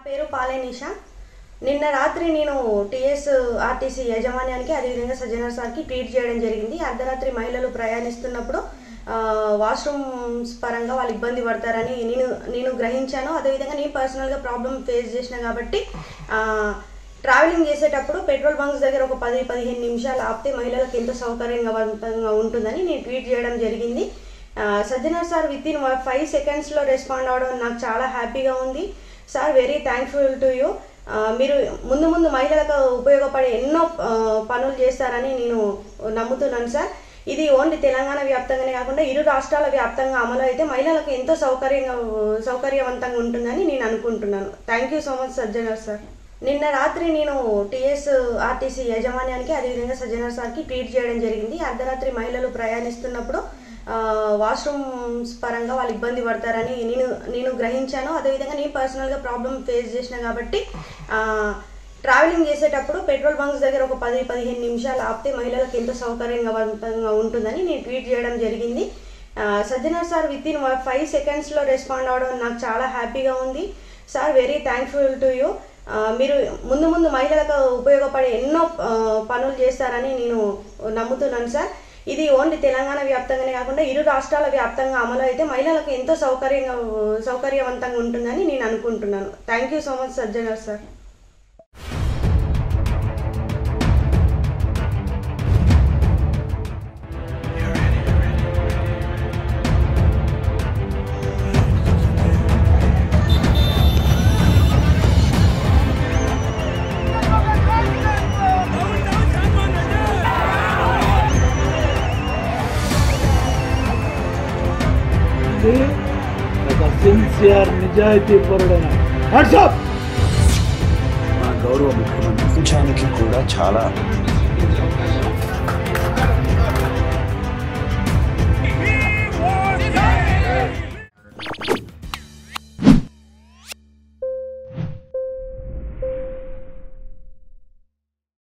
పేరు పాలే నిషా నిన్న రాత్రి నేను టిఎస్ ఆర్టీసీ యాజమాన్యానికి అదేవిధంగా సజ్జనర్ సార్కి ట్వీట్ చేయడం జరిగింది అర్ధరాత్రి మహిళలు ప్రయాణిస్తున్నప్పుడు ఆ, వాష్రూమ్స్ పరంగా వాళ్ళు ఇబ్బంది పడతారని నేను నేను గ్రహించాను అదేవిధంగా నేను పర్సనల్గా ప్రాబ్లం ఫేస్ చేసిన కాబట్టి ఆ, ట్రావెలింగ్ చేసేటప్పుడు పెట్రోల్ బంక్స్ దగ్గర ఒక పది పదిహేను నిమిషాలు ఆపితే మహిళలకు ఎంతో సౌకర్యంగా ఉంటుందని నేను ట్వీట్ చేయడం జరిగింది ఆ, Sajjanar sir with in five సెకండ్స్లో రెస్పాండ్ అవడం నాకు చాలా హ్యాపీగా ఉంది sir very thankful to you మీరు ముందు ముందు మహిళలకు ఉపయోగపడే ఎన్నో ఆ, పనులు చేస్తారని నేను నమ్ముతున్నాను సార్ ఇది ఓన్లీ తెలంగాణ వ్యాప్తంగానే కాకుండా ఇరు రాష్ట్రాల వ్యాప్తంగా అమలు అయితే మహిళలకు ఎంతో సౌకర్యంగా సౌకర్యవంతంగా ఉంటుందని నేను అనుకుంటున్నాను thank you so much Sajjanar sir నిన్న రాత్రి నేను టిఎస్ ఆర్టీసీ యాజమాన్యానికి అదేవిధంగా సజ్జనర్ సార్కి ట్వీట్ చేయడం జరిగింది అర్ధరాత్రి మహిళలు ప్రయాణిస్తున్నప్పుడు ఆ, వాష్రూమ్స్ పరంగా వాళ్ళు ఇబ్బంది పడతారని నేను నేను గ్రహించాను అదేవిధంగా నేను పర్సనల్గా ప్రాబ్లం ఫేస్ చేసిన కాబట్టి ఆ, ట్రావెలింగ్ చేసేటప్పుడు పెట్రోల్ బంక్స్ దగ్గర ఒక పది పదిహేను నిమిషాలు ఆపితే మహిళలకు ఎంతో సౌకర్యంగా ఉంటుందని నేను ట్వీట్ చేయడం జరిగింది ఆ, Sajjanar sir with in five సెకండ్స్లో రెస్పాండ్ అవడం నాకు చాలా హ్యాపీగా ఉంది sir very thankful to you మీరు ముందు ముందు మహిళలకు ఉపయోగపడే ఎన్నో ఆ, పనులు చేస్తారని నేను నమ్ముతున్నాను సార్ ఇది ఓన్లీ తెలంగాణ వ్యాప్తంగానే కాకుండా ఇరు రాష్ట్రాల వ్యాప్తంగా అమలు అయితే మహిళలకు ఎంతో సౌకర్యంగా సౌకర్యవంతంగా ఉంటుందని నేను అనుకుంటున్నాను thank you so much Sajjanar sir ఇది ఒక సిన్సియర్ నిజాయితీ పరుడైన వాట్సాప్ మా గౌరవ ముఖ్యమంత్రి ప్రపంచానికి కూడా చాలా